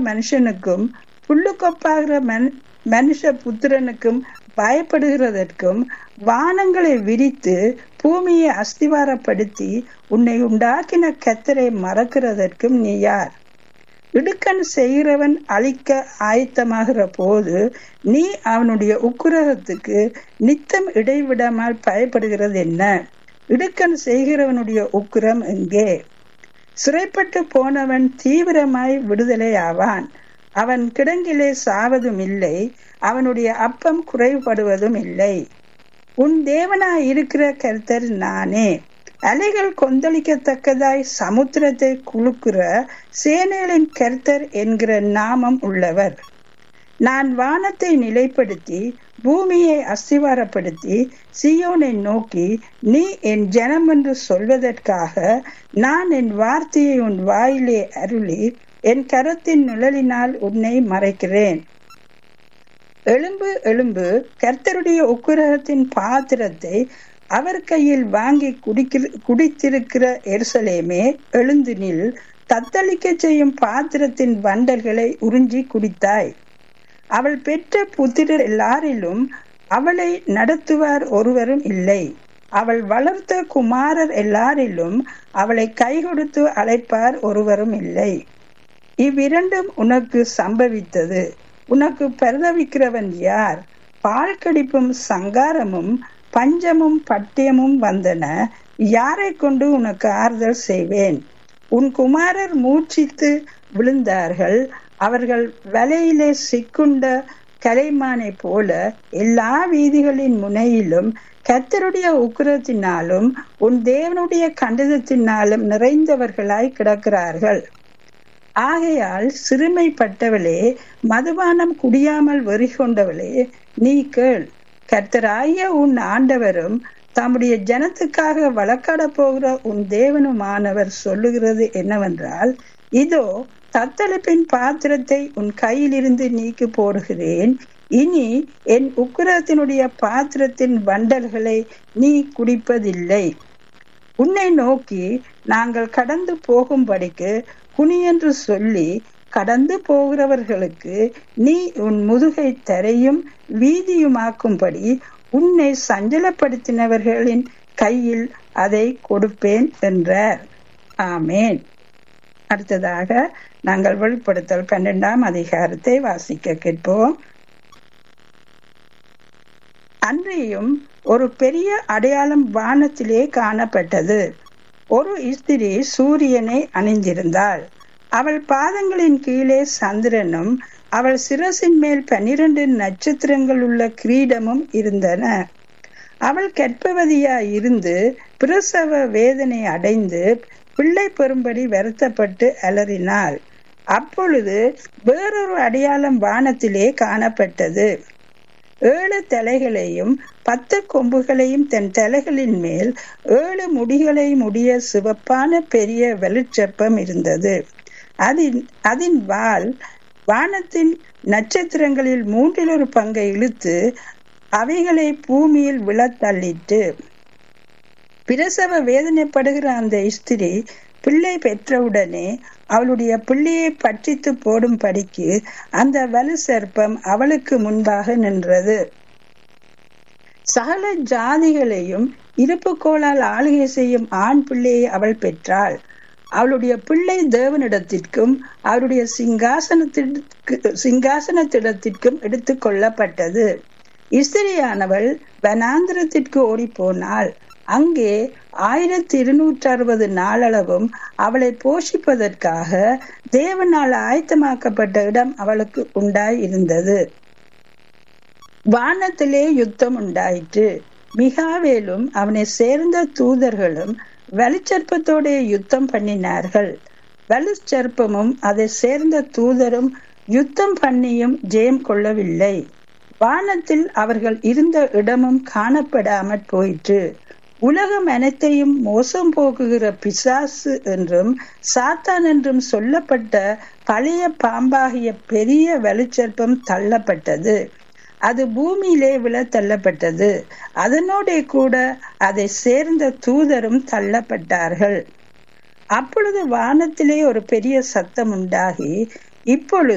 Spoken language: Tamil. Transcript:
மனுஷனுக்கும் புல்லுக்கொப்பாகிற மன் மனுஷ புத்திரனுக்கும் பயப்படுகிறதற்கும் வானங்களை விரித்து பூமியை அஸ்திவாரப்படுத்தி உன்னை உண்டாக்கின கத்தரை மறக்கிறதற்கும் நீ யார் இடுக்கண் செய்கிறவன் அழிக்க ஆயத்தமாகிற போது நீ அவனுடைய உக்குரகத்துக்கு நித்தம் இடைவிடாமல் பயப்படுகிறது என்ன இடுக்கண் செய்கிறவனுடைய உக்குரம் எங்கே சிறைப்பட்டு போனவன் தீவிரமாய் விடுதலை ஆவான் அவன் கிடங்கிலே சாவதும் இல்லை அவனுடைய அப்பம் குறைபடுவதும் இல்லை உன் தேவனாய் இருக்கிற கர்த்தர் நானே அலைகள் கொந்தளிக்கத்தக்கதாய் சமுத்திரத்தை குலுக்குற சேனைகளின் கர்த்தர் என்கிற நாமம் உள்ளவர் நான் வானத்தை நிலைப்படுத்தி பூமியை அஸ்திவாரப்படுத்தி சியோனை நோக்கி நீ என் ஜனம் என்று சொல்வதற்காக நான் என் வார்த்தையை உன் வாயிலே அருளி என் கரத்தின் நிழலினால் உன்னை மறைக்கிறேன் எழும்பு எழும்பு கர்த்தருடைய உக்குரகத்தின் பாத்திரத்தை அவர் கையில் வாங்கி குடிக்கிற குடித்திருக்கிற எருசலேமே எழுந்து நில் தத்தளிக்க செய்யும் பாத்திரத்தின் வண்டல்களை உறிஞ்சி குடித்தாய் அவள் பெற்ற புத்திரர் எல்லாரிலும் அவளை நடத்துவார் ஒருவரும் இல்லை அவள் வளர்த்த குமாரர் எல்லாரிலும் அவளை கை கொடுத்து அழைப்பார் ஒருவரும் இல்லை இவ்விரண்டும் உனக்கு சம்பவித்தது உனக்கு பரிதவிக்கிறவன் யார் பால் கடிப்பும் சங்காரமும் பஞ்சமும் பட்டியமும் வந்தன யாரை கொண்டு உனக்கு ஆறுதல் செய்வேன் உன் குமாரர் மூச்சித்து விழுந்தார்கள் அவர்கள் வலையிலே சிக்குண்ட கலைமானை போல எல்லா வீதிகளின் முனையிலும் கத்தருடைய உக்கிரத்தினாலும் உன் தேவனுடைய கண்டதத்தினாலும் நிறைந்தவர்களாய் கிடக்கிறார்கள் ஆகையால் சிறுமைப்பட்டவளே மதுபானம் குடியாமல் வெறி கொண்டவளே நீ கேள் கர்த்தராய உன் ஆண்டவரும் தம்முடைய ஜனத்துக்காக வழக்காட போகிற உன் தேவனுமானவர் சொல்லுகிறது என்னவென்றால் இதோ தத்தளிப்பின் பாத்திரத்தை உன் கையிலிருந்து நீக்கி போடுகிறேன் இனி என் உக்கிரத்தினுடைய பாத்திரத்தின் வண்டல்களை நீ குடிப்பதில்லை உன்னை நோக்கி நாங்கள் கடந்து போகும்படிக்கு குனியென்று சொல்லி கடந்து போகிறவர்களுக்கு நீ உன் முதுகை தரையும் வீதியுமாக்கும்படி உன்னை சஞ்சலப்படுத்தினவர்களின் கையில் அதை கொடுப்பேன் என்றார் ஆமேன் அடுத்ததாக நாங்கள் வெளிப்படுத்தல் பன்னெண்டாம் அதிகாரத்தை வாசிக்க கேட்போம் அன்றையும் ஒரு பெரிய அடையாளம் வானத்திலே காணப்பட்டது ஒரு ஸ்திரீ சூரியனை அணிந்திருந்தாள் அவள் பாதங்களின் கீழே சந்திரனும் அவள் சிரசின் மேல் பன்னிரண்டு நட்சத்திரங்கள் உள்ள கிரீடமும் இருந்தன அவள் கற்பவதியாய் இருந்து பிரசவ வேதனை அடைந்து பிள்ளை பெறும்படி வருத்தப்பட்டு அலறினாள் அப்பொழுது வேறொரு அடையாளம் வானத்திலே காணப்பட்டது ஏழு தலைகளையும் பத்து கொம்புகளையும் தன் தலைகளின் மேல் ஏழு முடிகளையும் உடைய சிவப்பான பெரிய வெளிச்சப்பம் இருந்தது அதின் அதன் வால் வானத்தின் நட்சத்திரங்களில் மூன்றில் ஒரு பங்கை இழுத்து அவைகளை பூமியில் விழத்தள்ளிட்டு பிரசவ வேதனைப்படுகிற அந்த ஸ்திரி பிள்ளை பெற்றவுடனே அவளுடைய பிள்ளையை பற்றித்து போடும் படிக்கு அந்த வலு சர்ப்பம் அவளுக்கு முன்பாக நின்றது சகல ஜாதிகளையும் இருப்பு கோளால் ஆளுகை செய்யும் ஆண் பிள்ளையை அவள் பெற்றாள் அவளுடைய பிள்ளை தேவனிடத்திற்கும் அவருடைய சிங்காசனத்திற்கு சிங்காசனத்திடத்திற்கும் எடுத்து கொள்ளப்பட்டது இஸ்திரியானவள் வனாந்திரத்திற்கு ஓடி போனாள் அங்கே ஆயிரத்தி இருநூற்றி அறுபது நாளளவும் அவளை போஷிப்பதற்காக தேவனால் ஆயத்தமாக்கப்பட்ட இடம் அவளுக்கு உண்டாய் இருந்தது வானத்திலே யுத்தம் உண்டாயிற்று மிகாவேலும் அவனை சேர்ந்த தூதர்களும் வலுச்சற்பத்தோட யுத்தம் பண்ணினார்கள் வலுச்சற்பமும் அதை சேர்ந்த தூதரும் யுத்தம் பண்ணியும் ஜெயம் கொள்ளவில்லை வானத்தில் அவர்கள் இருந்த இடமும் காணப்படாமற் போயிற்று உலகம் அனைத்தையும் மோசம் போக்குகிற பிசாசு என்றும் சாத்தான் என்றும் சொல்லப்பட்ட பழைய பாம்பாகிய பெரிய வெளிச்சற்பம் தள்ளப்பட்டது அது பூமியிலே விழ தள்ளப்பட்டது அதனோட கூட அதை சேர்ந்த தூதரும் தள்ளப்பட்டார்கள் அப்பொழுது வானத்திலே ஒரு பெரிய சத்தம் உண்டாகி இப்பொழுது